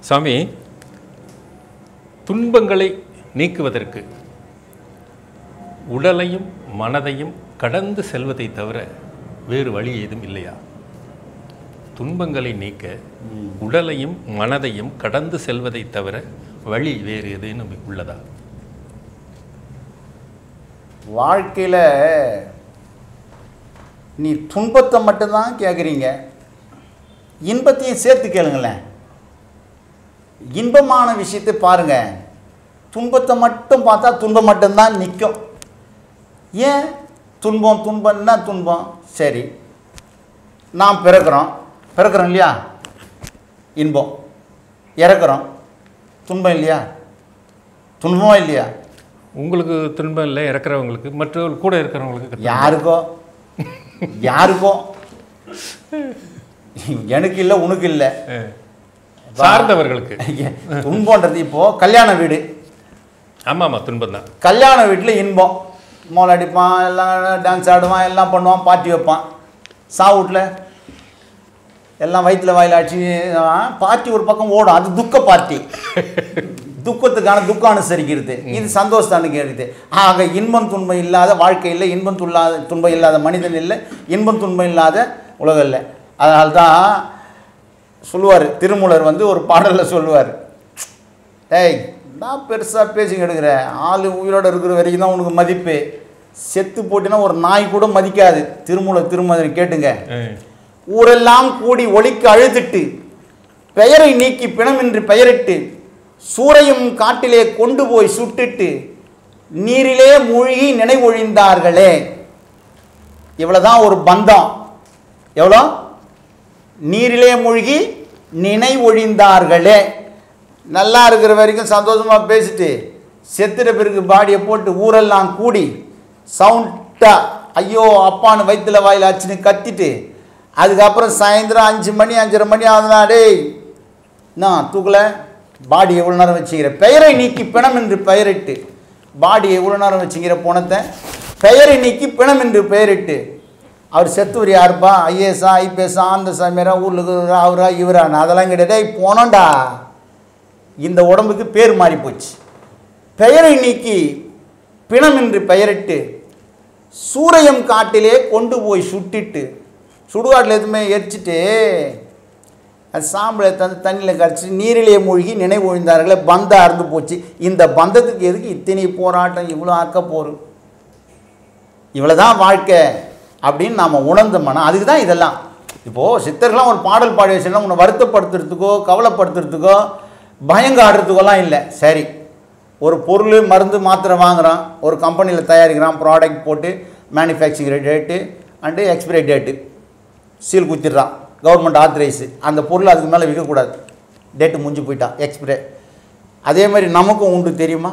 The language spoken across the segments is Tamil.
சாமி துன்பங்களை நீக்குவதற்கு உடலையும் மனதையும் கடந்து செல்வதை தவிர வேறு வழி ஏதும் இல்லையா துன்பங்களை நீக்க உடலையும் மனதையும் கடந்து செல்வதை தவிர வழி வேறு ஏதேனும் உள்ளதா வாழ்க்கையில் நீ துன்பத்தை மட்டும்தான் கேட்குறீங்க இன்பத்தையும் சேர்த்து கேளுங்களேன் இன்பமான விஷயத்தை பாருங்க துன்பத்தை மட்டும் பார்த்தா துன்பம் மட்டும்தான் நிற்கும் ஏன் துன்பம் துன்பம்னா துன்பம் சரி நாம் பிறக்கிறோம் பிறக்கிறோம் இல்லையா இன்பம் இறக்குறோம் துன்பம் இல்லையா துன்பமா இல்லையா உங்களுக்கு துன்பம் இல்லை இறக்குறவங்களுக்கு மற்றவர்கள் கூட இருக்கிறவங்களுக்கு யாருக்கோ யாருக்கோ எனக்கு இல்லை உனக்கு இல்லை அஹ், சார்ந்தவர்களுக்கு துன்பம்ன்றது இப்போ கல்யாண வீடு ஆமாம் ஆமாம் துன்பம் தான் கல்யாண வீட்டில் இன்பம் மோல் அடிப்பான் எல்லாம் டான்ஸ் ஆடுவான் எல்லாம் பண்ணுவான் பார்ட்டி வைப்பான் சா வீட்டில் எல்லாம் வயிற்றுல வாயில் அடிச்சு பார்ட்டி ஒரு பக்கம் ஓடும் அது துக்க பார்ட்டி துக்கத்துக்கான துக்கம் அனுசரிக்கிறது இது சந்தோஷத்தை அனுசரிக்கிறது ஆக இன்பம் துன்பம் இல்லாத வாழ்க்கை இல்லை இன்பம் துல்லாத துன்பம் இல்லாத மனிதன் இல்லை இன்பம் துன்பம் இல்லாத உலகம் இல்லை அதனால தான் சொல்லுவார் திருமூலர் வந்து ஒரு பாடலில் சொல்லுவார் டேய் நான் பெருசாக பேசி எடுக்கிறேன் ஆள் உயிரோடு இருக்கிற வரைக்கும் தான் உனக்கு மதிப்பு செத்து போட்டினா ஒரு நாய் கூட மதிக்காது திருமூல திருமதி கேட்டுங்க அஹ், ஊரெல்லாம் கூடி ஒளிக்கு அழுதிட்டு பெயரை நீக்கி பிணமின்றி பெயரிட்டு சூறையும் காட்டிலே கொண்டு போய் சுட்டிட்டு நீரிலே மூழ்கி நினைவொழிந்தார்களே இவ்வளவுதான் ஒரு பந்தம் எவ்வளோ நீரிலே மூழ்கி நினைவொழிந்தார்களே நல்லா இருக்கிற வரைக்கும் சந்தோஷமா பேசிட்டு செத்துற பிறகு பாடியை போட்டு ஊரெல்லாம் கூடி சவுண்டா ஐயோ அப்பான்னு வயிற்றுல வாயில் ஆச்சுன்னு கத்திட்டு அதுக்கப்புறம் சாயந்தரம் அஞ்சு மணி அஞ்சரை மணி ஆகுதுனா டேய் நான் தூக்கல பாடி எவ்வளோ நேரம் வச்சுக்கிற பெயரை நீக்கி பிணம் என்று பெயரிட்டு பாடி எவ்வளோ நேரம் வச்சுக்கிற பணத்தை பெயரை நீக்கி பிணம் என்று பெயரிட்டு அவர் செத்துவர் யாருப்பா ஐஏஎஸ்ஆ ஐபிஎஸ்ஆ அந்த சாமியாரா ஊரில் இருக்கிறவரா அவரா இவரா நான் அதெல்லாம் கிடையாது "டேய், போனோம்டா இந்த உடம்புக்கு பேர் மாறி போச்சு பெயரை நீக்கி பிணம் என்று பெயரிட்டு சூரையம் காட்டிலே கொண்டு போய் சுட்டிட்டு சுடுகாட்டில் எதுவுமே எரிச்சிட்டு அது சாம்பலை தந்து தண்ணியில் கரைச்சி நீரிலே மூழ்கி நினைவு ஒழிந்தார்களே பந்தம் அறுந்து போச்சு இந்த பந்தத்துக்கு எதுக்கு இத்தனை போராட்டம் இவ்வளோ அக்கப்போரு இவ்வளோ தான் வாழ்க்கை அப்படின்னு நாம் உணர்ந்தோம்னா அதுக்கு தான் இதெல்லாம் இப்போது சித்தர்கள்லாம் ஒரு பாடல் பாடி வச்சுன்னா உன்னை வருத்தப்படுத்துறதுக்கோ கவலைப்படுத்துறதுக்கோ பயங்காடுறதுக்கோலாம் இல்லை சரி ஒரு பொருள் மருந்து மாத்திரை வாங்குறான் ஒரு கம்பெனியில் தயாரிக்கிறான் ப்ராடக்ட் போட்டு manufacturing date and expiry date seal குத்திடுறான் கவர்மெண்ட் ஆத்தரைஸு அந்த பொருள் அதுக்கு மேலே விற்கக்கூடாது டேட்டு முடிஞ்சு போயிட்டான் எக்ஸ்பிரே அதே மாதிரி நமக்கும் உண்டு தெரியுமா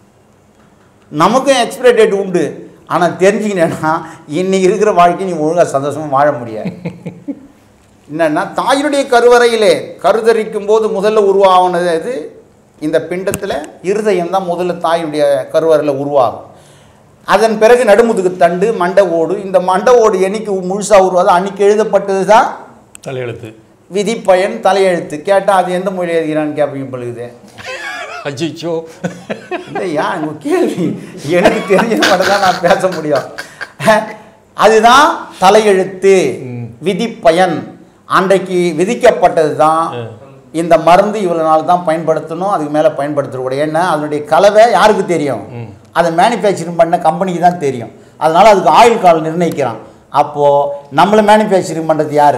நமக்கும் எக்ஸ்பிரே டேட் உண்டு ஆனால் தெரிஞ்சுக்கினேன்னா இன்னைக்கு இருக்கிற வாழ்க்கை நீ ஒழுங்காக சந்தோஷமாக வாழ முடியாது என்னன்னா தாயினுடைய கருவறையிலே கருதரிக்கும் போது முதல்ல உருவாகினது அது இந்த பிண்டத்தில் இருதயம் தான் முதல்ல தாயினுடைய கருவறையில் உருவாகும் அதன் பிறகு நடுமுதுகு தண்டு மண்டை ஓடு இந்த மண்டை ஓடு என்னைக்கு முழுசாக உருவாதோ அன்னைக்கு எழுதப்பட்டது தான் தலையெழுத்து விதி பயன் தலையெழுத்து கேட்டால் அது எந்த மொழி எழுதுகிறான்னு கேட்பீங்க பழுகுது அஜிச்சோ இல்லையா உங்க கேள்வி எனக்கு தெரிஞ்ச மட்டும் தான் நான் பேச முடியும் அதுதான் தலையெழுத்து விதி பயன் அன்றைக்கு விதிக்கப்பட்டது தான் இந்த மருந்து இவ்வளோ நாள் தான் பயன்படுத்தணும் அதுக்கு மேலே பயன்படுத்தக்கூடாது ஏன்னா அதனுடைய கலவை யாருக்கு தெரியும் அதை மேனுஃபேக்சரிங் பண்ண கம்பெனிக்கு தான் தெரியும் அதனால் அதுக்கு ஆயுள் காலம் நிர்ணயிக்கிறான் அப்போது நம்மளை மேனுஃபேக்சரிங் பண்ணுறது யார்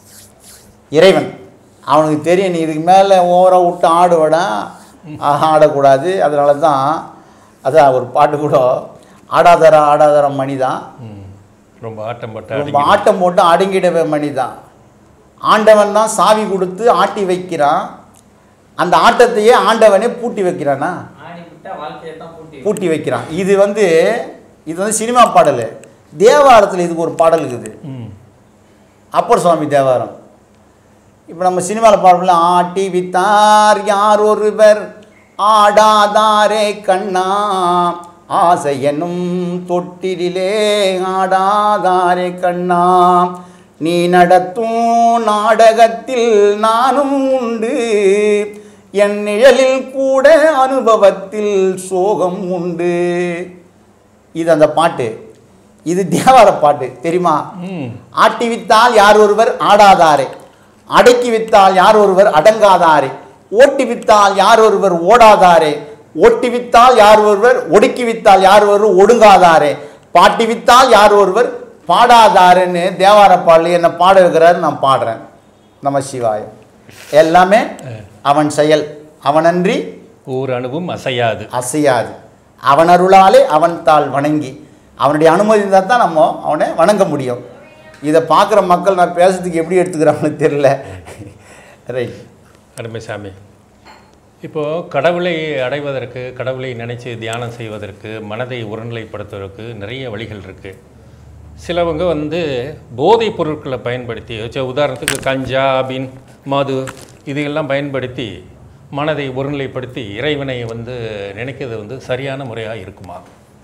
இறைவன் அவனுக்கு தெரியும் நீ இதுக்கு மேலே ஓவராக விட்டு ஆடுவடா ஆடக்கூடாது அதனால தான் அதான் ஒரு பாட்டு கூட ஆடாதர ஆடாதர மணி தான் ம். ரொம்ப ஆட்டம் போட்ட ரொம்ப ஆட்டம் போட்டு அடங்கிடவே மணி தான் ஆண்டவன் தான் சாவி கொடுத்து ஆட்டி வைக்கிறான் அந்த ஆட்டத்தையே ஆண்டவனே பூட்டி வைக்கிறானா ஆடி விட்டா வாழ்க்கையை தான் பூட்டி பூட்டி வைக்கிறான் இது வந்து இது வந்து சினிமா பாடல் தேவாரத்தில் இதுக்கு ஒரு பாடல் இருக்குது ம் அப்பர் சுவாமி தேவாரம் இப்போ நம்ம சினிமாவில் பாடல ஆட்டி வித்தார் யார் ஒருவர் ஆடாதாரே கண்ணா ஆசை என்னும் தொட்டிலே ஆடாதாரே கண்ணா நீ நடத்தும் நாடகத்தில் நானும் உண்டு என் நிழலில் கூட அனுபவத்தில் சோகம் உண்டு இது அந்த பாட்டு இது தேவார பாட்டு தெரியுமா ம் ஆட்டி வித்தால் யார் ஒருவர் ஆடாதாரே அடக்கி வித்தால் யார் ஒருவர் அடங்காதாரே ஓட்டி வித்தால் யார் ஒருவர் ஓடாதாரே ஓட்டி வித்தால் யார் ஒருவர் ஒடுக்கி வித்தால் யார் ஒருவர் ஒடுங்காதாரே பாட்டி வித்தால் யார் ஒருவர் பாடாதாருன்னு தேவார பாடல என்ன பாட வைக்கிறாரு நான் பாடுறேன் நம சிவாயம் எல்லாமே அவன் செயல் அவனன்றி ஒரு அணுவும் அசையாது அசையாது அவன் அருளாலே அவன் தாள் வணங்கி அவனுடைய அனுமதி இருந்தால் தான் நம்ம அவனை வணங்க முடியும் இதை பார்க்குற மக்கள் நான் பேசுறதுக்கு எப்படி எடுத்துக்கிறாங்கன்னு தெரியல ரைட் அருமை சாமி இப்போது கடவுளை அடைவதற்கு கடவுளை நினைச்சு தியானம் செய்வதற்கு மனதை ஒருநிலைப்படுத்துவதற்கு நிறைய வழிகள் இருக்குது சிலவங்க வந்து போதைப் பொருட்களை பயன்படுத்தி வச்ச உதாரணத்துக்கு கஞ்சா பின் மது இதையெல்லாம் பயன்படுத்தி மனதை ஒருநிலைப்படுத்தி இறைவனை வந்து நினைக்கிறது வந்து சரியான முறையாக இருக்குமா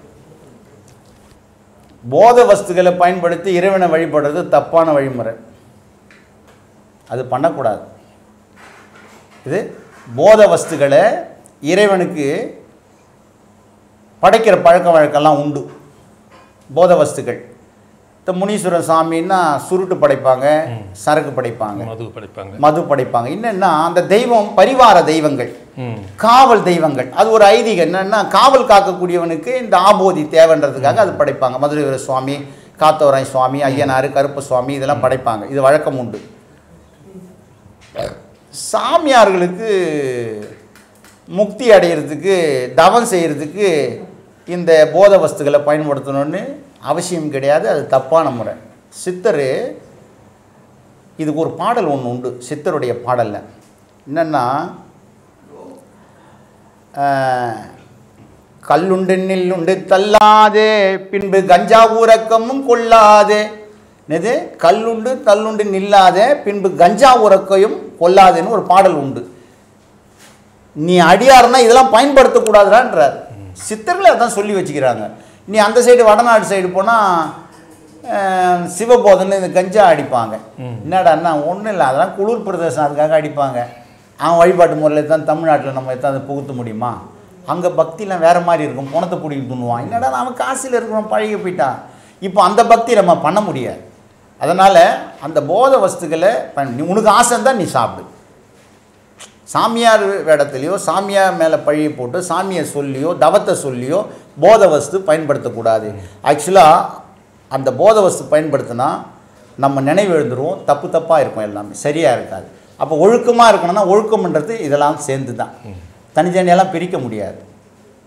போத வஸ்துகளை பயன்படுத்தி இறைவனை வழிபடுறது தப்பான வழிமுறை அது பண்ணக்கூடாது இது போத வஸ்துகளை இறைவனுக்கு படைக்கிற பழக்க வழக்கம்லாம் உண்டு போத வஸ்துக்கள் இந்த முனீஸ்வரன் சாமின்னா சுருட்டு படைப்பாங்க சரக்கு படைப்பாங்க மது படைப்பாங்க மது படைப்பாங்க என்னன்னா அந்த தெய்வம் பரிவார தெய்வங்கள் ம் காவல் தெய்வங்கள் அது ஒரு ஐதீகம் என்னன்னா காவல் காக்கக்கூடியவனுக்கு இந்த ஆபோதி தேவைன்றதுக்காக அது படைப்பாங்க மதுரை வீர சுவாமி காத்தவராய் சுவாமி ஐயனார் கருப்பு சுவாமி இதெல்லாம் படைப்பாங்க இது வழக்கம் உண்டு சாமியார்களுக்கு முக்தி அடையிறதுக்கு தவம் செய்கிறதுக்கு இந்த போத வஸ்துகளை பயன்படுத்தணும்னு அவசியம் கிடையாது அது தப்பான முறை சித்தர் இதுக்கு ஒரு பாடல் ஒன்று உண்டு சித்தருடைய பாடலில் என்னென்னா கல்லுண்டு நில்லுண்டு தள்ளாதே பின்பு கஞ்சா ஊரக்கமும் கொள்ளாதே என்னது கல்லுண்டு தள்ளுண்டு நில்லாதே பின்பு கஞ்சா உறக்கையும் கொள்ளாதேன்னு ஒரு பாடல் உண்டு நீ அடியார்னா இதெல்லாம் பயன்படுத்தக்கூடாதுடான்றார் சித்தர்களே அதான் சொல்லி வச்சுக்கிறாங்க நீ அந்த சைடு வடநாடு சைடு போனால் சிவபோதன்னு இந்த கஞ்சா அடிப்பாங்க என்னடான்னா ஒன்றும் இல்லை அதெல்லாம் குளிர் பிரதேசம் அதுக்காக அடிப்பாங்க அவன் வழிபாட்டு முறையில் தான் தமிழ்நாட்டில் நம்ம எதாவது புகுத்த முடியுமா அங்கே பக்திலாம் வேறு மாதிரி இருக்கும் பணத்தை பிடிக்கி துண்ணுவான் என்னடா அவன் காசில் இருக்கிறவன் பழகி போயிட்டான் இப்போ அந்த பக்தி நம்ம பண்ண முடியாது அதனால் அந்த போத வஸ்துக்களை பயன் நீ உனக்கு ஆசை இருந்தால் நீ சாப்பிடு சாமியார் வேடத்துலையோ சாமியார் மேலே பழியை போட்டு சாமியை சொல்லியோ தவத்தை சொல்லியோ போத வஸ்து பயன்படுத்தக்கூடாது ஆக்சுவலாக அந்த போத வஸ்து பயன்படுத்தினா நம்ம நினைவு எழுந்துருவோம் தப்பு தப்பாக இருக்கும் எல்லாமே சரியாக இருக்காது அப்போ ஒழுக்கமாக இருக்கணும்னா ஒழுக்கம்ன்றது இதெல்லாம் சேர்ந்து தான் தனித்தனியெல்லாம் பிரிக்க முடியாது